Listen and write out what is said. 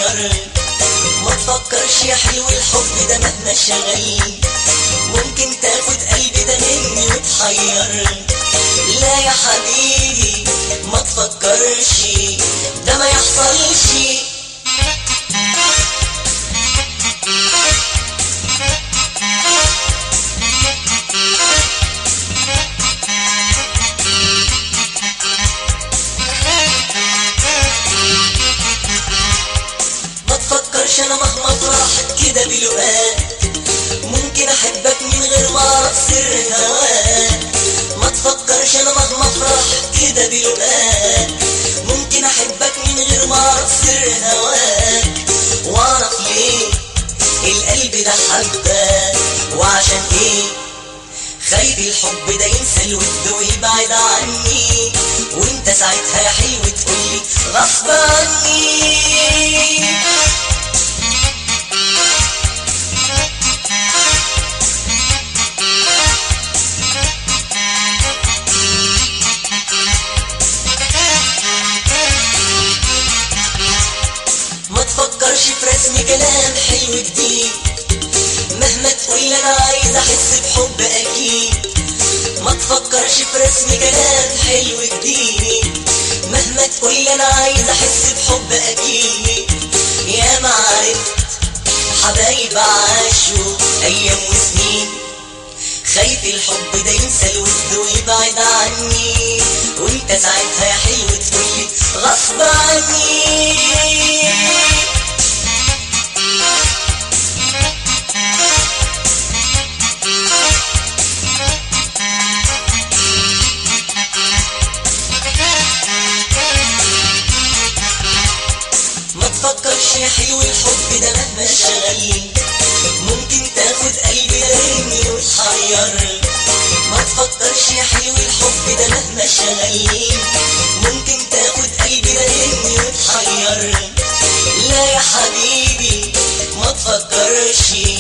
متحير ما تفكرش يا حلو الحب ده مهما شغل ممكن تاخد قلبي ده مني وتحير لا يا حبيبي ما تفكرش ده ما يحصلش ما تفكرش انا مهما فرحت كده بلقاك ممكن احبك من غير ما اعرف سر هواك ما تفكرش انا مهما فرحت كده بلقاك ممكن احبك من غير ما اعرف سر هواك واعرف ليه القلب ده حبك وعشان ايه خايف الحب ده ينسى الود ويبعد عني وانت ساعتها يا حلو تقولي غصب عني ما تفكرش في رسم كلام حلو جديد مهما تقول انا عايز احس بحب اكيد ما تفكرش في رسم كلام حلو جديد مهما تقول انا عايز احس بحب اكيد يا ما عرفت حبايب عاشوا ايام وسنين خايف الحب ده ينسى الود ويبعد عني وانت ساعتها يا حلو تقولي غصب عني ما تفكرش يا حلو الحب ده مهما شغل ممكن تاخد قلبي ده مني وتحير ما تفكرش يا حلو الحب ده مهما شغل ممكن تاخد قلبي ده مني وتحير لا يا حبيبي ما تفكرش